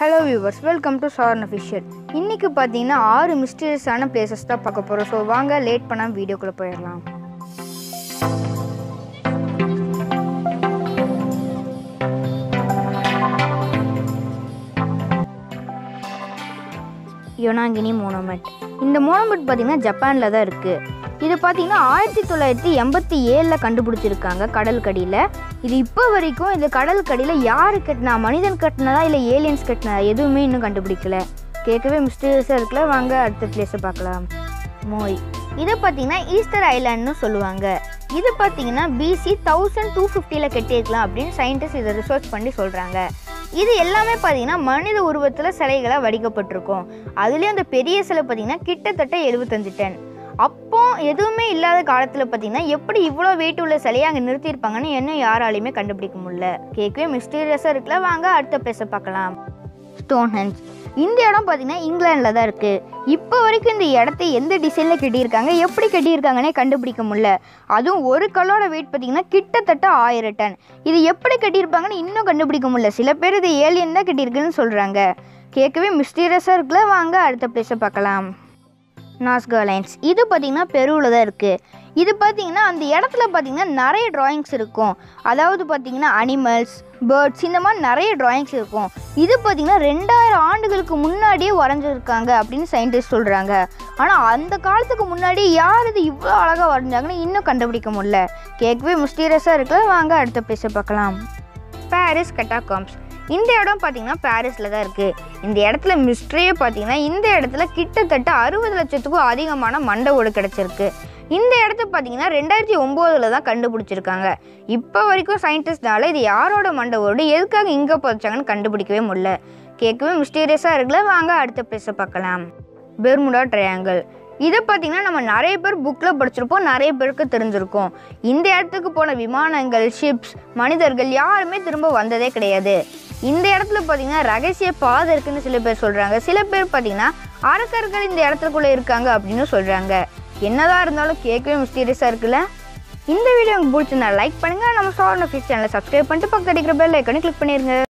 hello viewers welcome to Saran official இன்னைக்கு பார்த்தீங்கன்னா ஆறு மிஸ்டீரியஸான பிளேசஸ் தான் பார்க்க போகிறோம் ஸோ வாங்க லேட் பண்ணாமல் வீடியோக்குள்ளே போயிடலாம் யொனாங்கினி மோனோமெண்ட் இந்த மோனோமெண்ட் பார்த்தீங்கன்னா ஜப்பானில் தான் இருக்குது இது பார்த்தீங்கன்னா ஆயிரத்தி தொள்ளாயிரத்தி எண்பத்தி ஏழில் கண்டுபிடிச்சிருக்காங்க கடலுக்கடியில் இது இப்போ வரைக்கும் இந்த கடலுக்கடியில் யார் கட்டினா மனிதன் கட்டினதா இல்லை ஏலியன்ஸ் கட்டினதா எதுவுமே இன்னும் கண்டுபிடிக்கல கேட்கவே மிஸ்டீரியஸாக இருக்குல்ல வாங்க அடுத்த பிளேஸை பார்க்கலாம் மோய் இதை பார்த்தீங்கன்னா ஈஸ்டர் ஐலாண்ட்னு சொல்லுவாங்க இது பார்த்தீங்கன்னா பிசி தௌசண்ட் டூ ஃபிஃப்டியில் கட்டியிருக்கலாம் அப்படின்னு சயின்டிஸ்ட் இதை ரிசர்ச் பண்ணி சொல்கிறாங்க இது எல்லாமே பார்த்தீங்கன்னா மனித உருவத்தில் சிலைகளாக வடிக்கப்பட்டிருக்கும் அதுலேயும் அந்த பெரிய சிலை பார்த்தீங்கன்னா கிட்டத்தட்ட எழுபத்தஞ்சு டன் அப்போ எதுவுமே இல்லாத காலத்தில் பார்த்தீங்கன்னா எப்படி இவ்வளோ வெயிட் உள்ள சிலையை அங்கே நிறுத்தியிருப்பாங்கன்னு இன்னும் யாராலையுமே கண்டுபிடிக்க முடியல கேட்கவே மிஸ்டீரியஸாக இருக்குல்ல வாங்க அடுத்த பிளேஸை பார்க்கலாம் ஸ்டோன்ஹெஞ்ச் இந்த இடம் பார்த்தீங்கன்னா இங்கிலாண்டில் தான் இருக்குது இப்போ வரைக்கும் இந்த இடத்த எந்த டிசைனில் கட்டியிருக்காங்க எப்படி கட்டியிருக்காங்கன்னே கண்டுபிடிக்க முடியல அதுவும் ஒரு கல்லோட வெயிட் பார்த்தீங்கன்னா கிட்டத்தட்ட ஆயிரம் டன் இது எப்படி கட்டியிருப்பாங்கன்னு இன்னும் கண்டுபிடிக்க முடியல சில பேர் இது ஏலியன் தான் கட்டியிருக்குன்னு சொல்கிறாங்க கேட்கவே மிஸ்டீரியஸாக இருக்குல்ல வாங்க அடுத்த பிளேஸை பார்க்கலாம் நாஸ்கா லைன்ஸ் இது பார்த்திங்கன்னா பெருவில் தான் இருக்குது இது பார்த்திங்கன்னா அந்த இடத்துல பார்த்திங்கன்னா நிறைய ட்ராயிங்ஸ் இருக்கும் அதாவது பார்த்திங்கன்னா அனிமல்ஸ் பேர்ட்ஸ் இந்த மாதிரி நிறைய ட்ராயிங்ஸ் இருக்கும் இது பார்த்திங்கன்னா ரெண்டாயிரம் ஆண்டுகளுக்கு முன்னாடியே வரைஞ்சிருக்காங்க அப்படின்னு சயின்டிஸ்ட் சொல்கிறாங்க ஆனால் அந்த காலத்துக்கு முன்னாடி யார் இது இவ்வளோ அழகாக வரைஞ்சாங்கன்னு இன்னும் கண்டுபிடிக்க முடியல கேட்கவே மிஸ்டீரியஸாக இருக்குல்ல வாங்க அடுத்த பிளேஸை பார்க்கலாம் பாரிஸ் கட்டாகாம்ஸ் இந்த இடம் பார்த்தீங்கன்னா பாரிஸில் தான் இருக்குது இந்த இடத்துல மிஸ்ட்ரியே பார்த்தீங்கன்னா இந்த இடத்துல கிட்டத்தட்ட அறுபது லட்சத்துக்கும் அதிகமான மண்டை ஓடு கிடச்சிருக்கு இந்த இடத்த பார்த்தீங்கன்னா ரெண்டாயிரத்தி ஒம்போதில் தான் கண்டுபிடிச்சிருக்காங்க இப்போ வரைக்கும் சயின்டிஸ்ட்னால இது யாரோட மண்டை ஓடு எதுக்காக இங்கே புதைச்சாங்கன்னு கண்டுபிடிக்கவே முடியல கேட்கவே மிஸ்டீரியஸாக இருக்குல்ல வாங்க அடுத்த பிளேஸை பார்க்கலாம் பெர்முடா ட்ரையாங்கிள் இதை பார்த்தீங்கன்னா நம்ம நிறைய பேர் புக்கில் படிச்சிருப்போம் நிறைய பேருக்கு தெரிஞ்சிருக்கும் இந்த இடத்துக்கு போன விமானங்கள் ஷிப்ஸ் மனிதர்கள் யாருமே திரும்ப வந்ததே கிடையாது இந்த இடத்துல பார்த்தீங்கன்னா ரகசிய பாதை இருக்குன்னு சில பேர் சொல்கிறாங்க சில பேர் பார்த்தீங்கன்னா அரக்கர்கள் இந்த இடத்துக்குள்ளே இருக்காங்க அப்படின்னு சொல்கிறாங்க என்னதான் இருந்தாலும் கேட்கவே மிஸ்டீரியஸாக இருக்குல்ல இந்த வீடியோ உங்களுக்கு பிடிச்சிருந்தா லைக் பண்ணுங்கள் நம்ம சார்ன ஃபீஸ் சேனலை சப்ஸ்கிரைப் பண்ணிட்டு பக்கத்து அடிக்கிற பெல் ஐக்கனை கிளிக் பண்ணிடுங்க